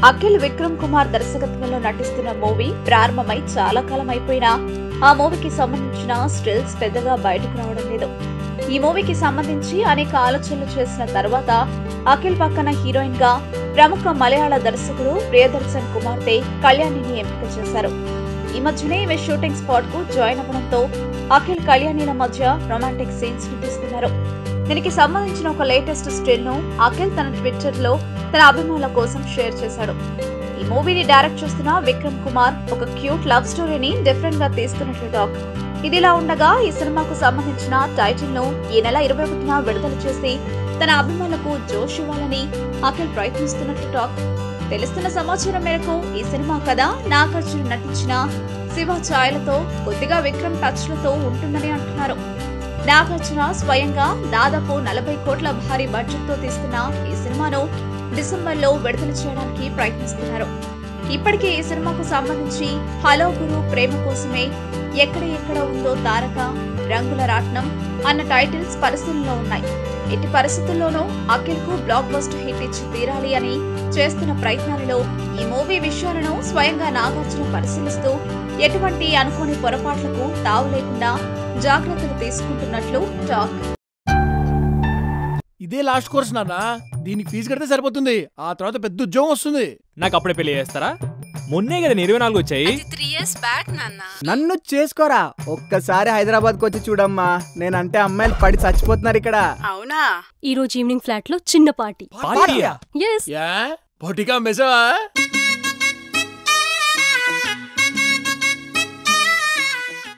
అఖిల్ విక్రమ్ కుమార్ దర్శకత్వంలో నటిస్తున్న మూవీ ప్రారంభమై చాలా కాలం అయిపోయినా ఆ మూవీకి సంబంధించిన స్టిల్స్ పెద్దగా బయటకు రావడం లేదు ఈ మూవీకి సంబంధించి అనేక ఆలోచనలు చేసిన తర్వాత అఖిల్ పక్కన హీరోయిన్ గా ప్రముఖ మలయాళ దర్శకుడు ప్రియదర్శన్ కుమార్తె కళ్యాణిని ఎంపిక చేశారు ఈ మధ్యనే ఈమె షూటింగ్ స్పాట్ కు జాయిన్ అవ్వడంతో అఖిల్ కళ్యాణిల మధ్య రొమాంటిక్ సీన్స్ ని తీస్తున్నారు దీనికి సంబంధించిన ఒక లేటెస్ట్ స్టిల్ ను అఖిల్ తన ట్విట్టర్ లో తన అభిమానుల కోసం షేర్ చేశాడు ఈ మూవీని డైరెక్ట్ చేస్తున్న విక్రమ్ కుమార్ ఒక క్యూట్ లవ్ స్టోరీని డిఫరెంట్ గా తీస్తున్నట్లు టాక్ ఇదిలా ఉండగా ఈ సినిమాకు సంబంధించిన టైటిల్ ను ఈ నెల ఇరవై ఒకటిన విడుదల చేసి తన అభిమానులకు జోష్ ఇవ్వాలని అఖిల్ ప్రయత్నిస్తున్నట్లు టాక్ తెలుస్తున్న సమాచారం మేరకు ఈ సినిమా కథ నాగార్జున నటించిన శివ ఛాయలతో కొద్దిగా విక్రమ్ టచ్ లతో ఉంటుందని అంటున్నారు నాగార్జున స్వయంగా దాదాపు నలభై కోట్ల భారీ బడ్జెట్ తో తీస్తున్న ఈ సినిమాను డిసెంబర్ లో విడుదల చేయడానికి ప్రయత్నిస్తున్నారు ఇప్పటికే ఈ సినిమాకు సంబంధించి హలో గురు ప్రేమ కోసమే ఎక్కడ ఎక్కడ ఉందో తారక రంగుల రాట్నం అన్న టైటిల్స్ పరిశీలనలో ఉన్నాయి ఎట్టి పరిస్థితుల్లోనూ అఖిల్ కు బ్లాక్ బస్టర్ హిట్ ఇచ్చి తీరాలి అని చేస్తున్న ప్రయత్నాలలో ఈ మూవీ విషయాలను స్వయంగా నాగార్జున పరిశీలిస్తూ ఎటువంటి అనుకోని పొరపాట్లకు తావు లేకుండా జాగ్రత్తలు తీసుకుంటున్నట్లు టాక్ ఇదే లాస్ట్ కోర్స్ నాన్న దీనికి ఫీజు కడితే సరిపోతుంది ఆ తర్వాత పెద్ద ఉద్యోగం వస్తుంది నాకు అప్పుడే పెళ్లి చేస్తారా మొన్నే కదా ఇరవై నాలుగు వచ్చాయి త్రీ ఇయర్స్ బ్యాక్ నాన్న నన్ను చేసుకోరా ఒక్కసారి హైదరాబాద్కి వచ్చి చూడమ్మా నేనంటే అమ్మాయిలు పడి చచ్చిపోతున్నారు ఇక్కడ అవునా ఈ రోజు ఈవినింగ్ ఫ్లాట్ లో చిన్న పార్టీ పార్టీయా ఎస్ యా పొటికా మెసవా